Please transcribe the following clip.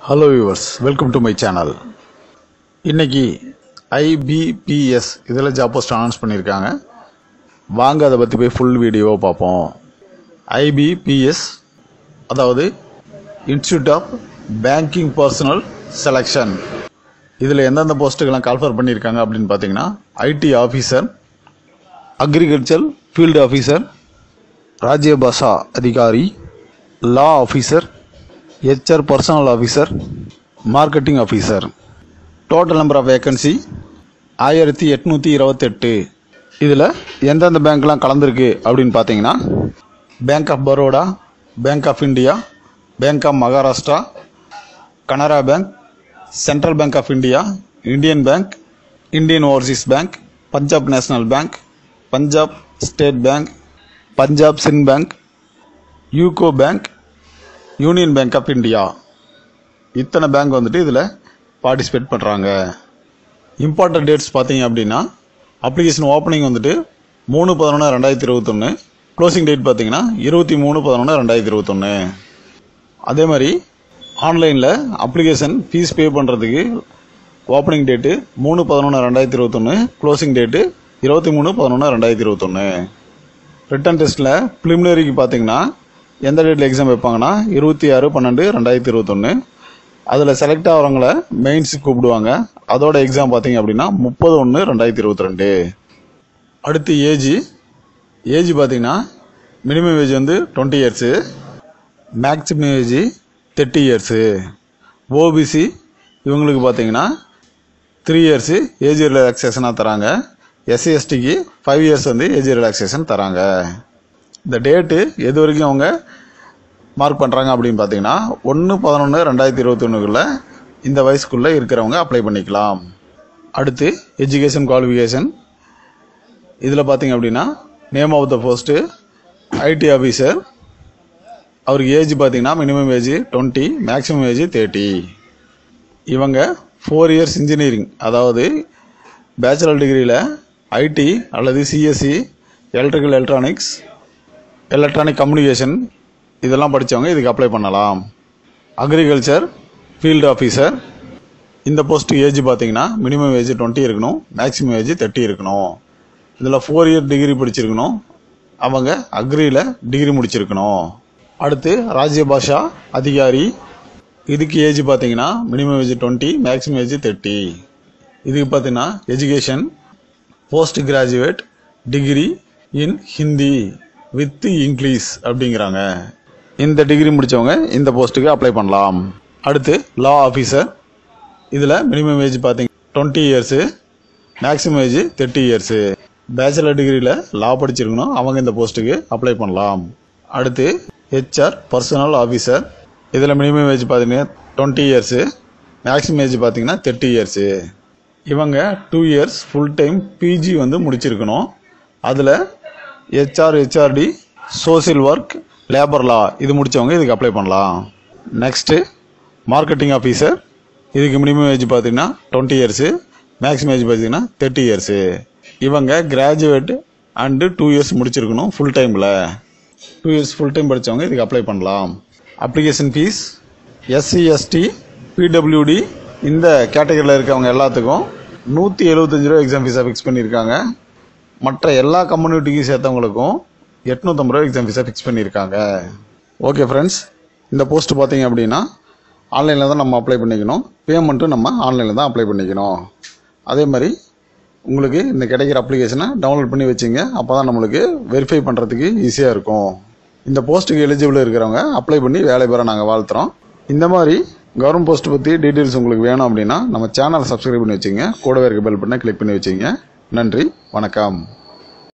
hello viewers welcome to my channel இன்னைக்கு IBPS இதில் job post announce பண்ணியிருக்காங்க வாங்க அதை பற்றி போய் ஃபுல் வீடியோவை பார்ப்போம் ஐபிபிஎஸ் அதாவது institute of banking personnel selection இதில் எந்தெந்த போஸ்ட்டுக்கெல்லாம் கால்ஃபர் பண்ணியிருக்காங்க அப்படின்னு பார்த்தீங்கன்னா IT officer agriculture field officer Rajya Bhasha Adhikari law officer HR personnel officer marketing officer total number of vacancy ஆயிரத்தி எட்நூற்றி இருபத்தெட்டு இதில் எந்தெந்த பேங்க்லாம் கலந்துருக்கு அப்படின்னு பார்த்தீங்கன்னா bank of Baroda bank of India bank of Maharashtra Canara bank central bank of India Indian bank Indian overseas bank Punjab national bank Punjab state bank Punjab Sind bank UCO bank union bank of India இத்தனை பேங்க் வந்துட்டு இதில் பார்ட்டிசிபேட் பண்ணுறாங்க இம்பார்ட்டன்ட் டேட்ஸ் பார்த்தீங்க அப்படின்னா application opening வந்துட்டு மூணு பதினொன்று ரெண்டாயிரத்தி இருபத்தொன்று க்ளோசிங் டேட் பார்த்தீங்கன்னா இருபத்தி மூணு பதினொன்று ரெண்டாயிரத்தி இருபத்தொன்று அதே மாதிரி ஆன்லைனில் அப்ளிகேஷன் ஃபீஸ் பே பண்ணுறதுக்கு ஓப்பனிங் டேட்டு மூணு பதினொன்று ரெண்டாயிரத்தி இருபத்தொன்று க்ளோசிங் டேட்டு இருபத்தி மூணு பதினொன்று ரெண்டாயிரத்தி இருபத்தொன்று ரிட்டன் டெஸ்ட்டில் ப்ரிலிமினரிக்கு பார்த்தீங்கன்னா எந்த டேட்டில் எக்ஸாம் வைப்பாங்கன்னா இருபத்தி ஆறு பன்னெண்டு ரெண்டாயிரத்தி இருபத்தொன்று அதில் செலக்ட் ஆகிறவங்கள மெயின்ஸுக்கு கூப்பிடுவாங்க அதோட எக்ஸாம் பார்த்தீங்க அப்படின்னா முப்பது ஒன்று ரெண்டாயிரத்தி இருபத்தி ரெண்டு அடுத்து ஏஜ் ஏஜ் பார்த்தீங்கன்னா மினிமம் ஏஜ் வந்து twenty years maximum age thirty years OBC இவங்களுக்கு பார்த்தீங்கன்னா த்ரீ இயர்ஸு ஏஜ் ரிலாக்ஸேஷனாக தராங்க எஸ்சி எஸ்டிக்கு ஃபைவ் இயர்ஸ் வந்து ஏஜ் ரிலாக்ஸேஷன் தராங்க இந்த டேட்டு எது வரைக்கும் அவங்க மார்க் பண்ணுறாங்க அப்படின்னு பார்த்தீங்கன்னா ஒன்று பதினொன்று ரெண்டாயிரத்தி இருபத்தொன்னுக்குள்ள இந்த வயசுக்குள்ளே இருக்கிறவங்க அப்ளை பண்ணிக்கலாம் அடுத்து எஜுகேஷன் குவாலிஃபிகேஷன் இதில் பார்த்தீங்க அப்படின்னா name of the post IT officer அவருக்கு ஏஜ் பார்த்தீங்கன்னா minimum age twenty maximum age thirty இவங்க ஃபோர் இயர்ஸ் இன்ஜினியரிங் அதாவது பேச்சுலர் டிகிரியில் ஐடி அல்லது CSC electrical electronics electronic communication இதெல்லாம் படித்தவங்க இதுக்கு அப்ளை பண்ணலாம் அக்ரிகல்ச்சர் ஃபீல்டு ஆஃபீஸர் இந்த போஸ்ட்டு ஏஜ் பார்த்தீங்கன்னா மினிமம் ஏஜ் டுவெண்ட்டி இருக்கணும் மேக்ஸிமம் ஏஜ் தேர்ட்டி இருக்கணும் இதில் ஃபோர் இயர் டிகிரி படிச்சிருக்கணும் அவங்க அக்ரியில் டிகிரி முடிச்சிருக்கணும் அடுத்து ராஜ்ய பாஷா அதிகாரி இதுக்கு ஏஜ் பார்த்தீங்கன்னா minimum age twenty maximum age thirty இதுக்கு பார்த்தீங்கன்னா education post graduate degree in Hindi with English அப்படிங்கிறாங்க இந்த டிகிரி முடித்தவங்க இந்த போஸ்ட்டுக்கு அப்ளை பண்ணலாம் அடுத்து லா ஆஃபீஸர் இதில் மினிமம் ஏஜ் பார்த்தீங்க twenty years maximum age thirty years bachelor டிகிரியில் லா படிச்சிருக்கணும் அவங்க இந்த போஸ்ட்டுக்கு அப்ளை பண்ணலாம் அடுத்து ஹெச்ஆர் பர்சனல் ஆஃபீஸர் இதில் மினிமம் ஏஜ் பார்த்தீங்கன்னா டுவெண்ட்டி இயர்ஸு மேக்ஸிமம் ஏஜ் பார்த்தீங்கன்னா தேர்ட்டி இயர்ஸு இவங்க two years full time PG வந்து முடிச்சிருக்கணும் அதில் HR HRD social work labour law இது முடித்தவங்க இதுக்கு அப்ளை பண்ணலாம் நெக்ஸ்ட்டு மார்க்கெட்டிங் ஆஃபீஸர் இதுக்கு மினிமம் ஏஜ் பார்த்தீங்கன்னா டுவெண்ட்டி இயர்ஸு மேக்ஸிமம் ஏஜ் பார்த்தீங்கன்னா தேர்ட்டி இயர்ஸு இவங்க கிராஜுவேட் அண்டு டூ இயர்ஸ் முடிச்சிருக்கணும் ஃபுல் டைமில் டூ இயர்ஸ் ஃபுல் டைம் படித்தவங்க இதுக்கு அப்ளை பண்ணலாம் application fees SC ST PWD இந்த கேட்டகரியில் இருக்கவங்க எல்லாத்துக்கும் நூற்றி எழுபத்தஞ்சு ரூபா எக்ஸாம் ஃபீஸாக ஃபிக்ஸ் பண்ணியிருக்காங்க மற்ற எல்லா கம்யூனிட்டிக்கும் சேர்த்தவங்களுக்கும் எட்நூற்றம்பது ரூபா எக்ஸாம் ஃபீஸாக ஃபிக்ஸ் பண்ணியிருக்காங்க ஓகே ஃப்ரெண்ட்ஸ் இந்த போஸ்ட் பார்த்தீங்க அப்படின்னா ஆன்லைனில் தான் நம்ம அப்ளை பண்ணிக்கணும் பேமெண்ட்டும் நம்ம ஆன்லைனில் தான் அப்ளை பண்ணிக்கணும் அதே மாதிரி உங்களுக்கு இந்த கிடைக்கிற அப்ளிகேஷனை டவுன்லோட் பண்ணி வச்சுங்க அப்போ தான் நம்மளுக்கு வெரிஃபை பண்ணுறதுக்கு ஈஸியாக இருக்கும் இந்த போஸ்ட்டுக்கு எலிஜிபிள் இருக்கிறவங்க அப்ளை பண்ணி வேலை பெற நாங்கள் வாழ்த்துறோம் இந்த மாதிரி கவர்மெண்ட் போஸ்ட் பற்றி டீட்டெயில்ஸ் உங்களுக்கு வேணும் அப்படின்னா நம்ம சேனலை சப்ஸ்கிரைப் பண்ணி வச்சுங்க கூடவே இருக்க பெல் பண்ண கிளிக் பண்ணி வச்சுங்க நன்றி வணக்கம்